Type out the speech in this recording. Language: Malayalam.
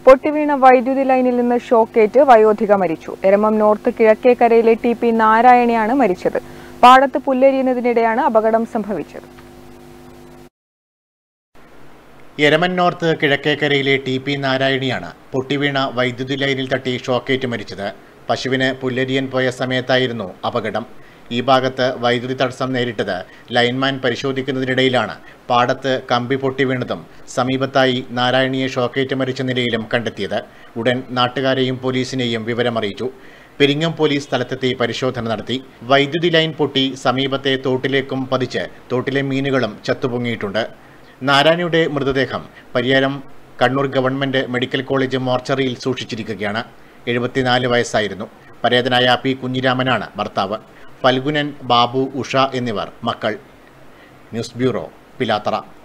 പൊട്ടിവീണ വൈദ്യുതി ലൈനിൽ നിന്ന് ഷോക്കേറ്റ് വയോധിക മരിച്ചു എരമം നോർത്ത് കിഴക്കേക്കരയിലെ ടി പി നാരായണിയാണ് മരിച്ചത് പാടത്ത് പുല്ലെരിയുന്നതിനിടെയാണ് അപകടം സംഭവിച്ചത് എരമൻ നോർത്ത് കിഴക്കേക്കരയിലെ ടി പി നാരായണിയാണ് പൊട്ടിവീണ വൈദ്യുതി ലൈനിൽ തട്ടി ഷോക്കേറ്റ് മരിച്ചത് പശുവിന് പുല്ലരിയൻ പോയ സമയത്തായിരുന്നു അപകടം ഈ ഭാഗത്ത് വൈദ്യുതി തടസ്സം നേരിട്ടത് ലൈൻമാൻ പരിശോധിക്കുന്നതിനിടയിലാണ് പാടത്ത് കമ്പി പൊട്ടി വീണതും സമീപത്തായി നാരായണിയെ ഷോക്കേറ്റ് മരിച്ച നിലയിലും കണ്ടെത്തിയത് ഉടൻ നാട്ടുകാരെയും പോലീസിനെയും വിവരമറിയിച്ചു പെരിങ്ങം പോലീസ് സ്ഥലത്തെത്തി പരിശോധന നടത്തി വൈദ്യുതി ലൈൻ പൊട്ടി സമീപത്തെ തോട്ടിലേക്കും പതിച്ച് തോട്ടിലെ മീനുകളും ചത്തുപൊങ്ങിയിട്ടുണ്ട് നാരായണിയുടെ മൃതദേഹം Pariyaram Kannur government medical college മോർച്ചറിയിൽ സൂക്ഷിച്ചിരിക്കുകയാണ് എഴുപത്തിനാല് വയസ്സായിരുന്നു പരേതനായ പി കുഞ്ഞിരാമനാണ് ഭർത്താവ് ഫൽഗുനൻ ബാബു ഉഷ എന്നിവർ മക്കൾ ന്യൂസ് ബ്യൂറോ പിലാത്തറ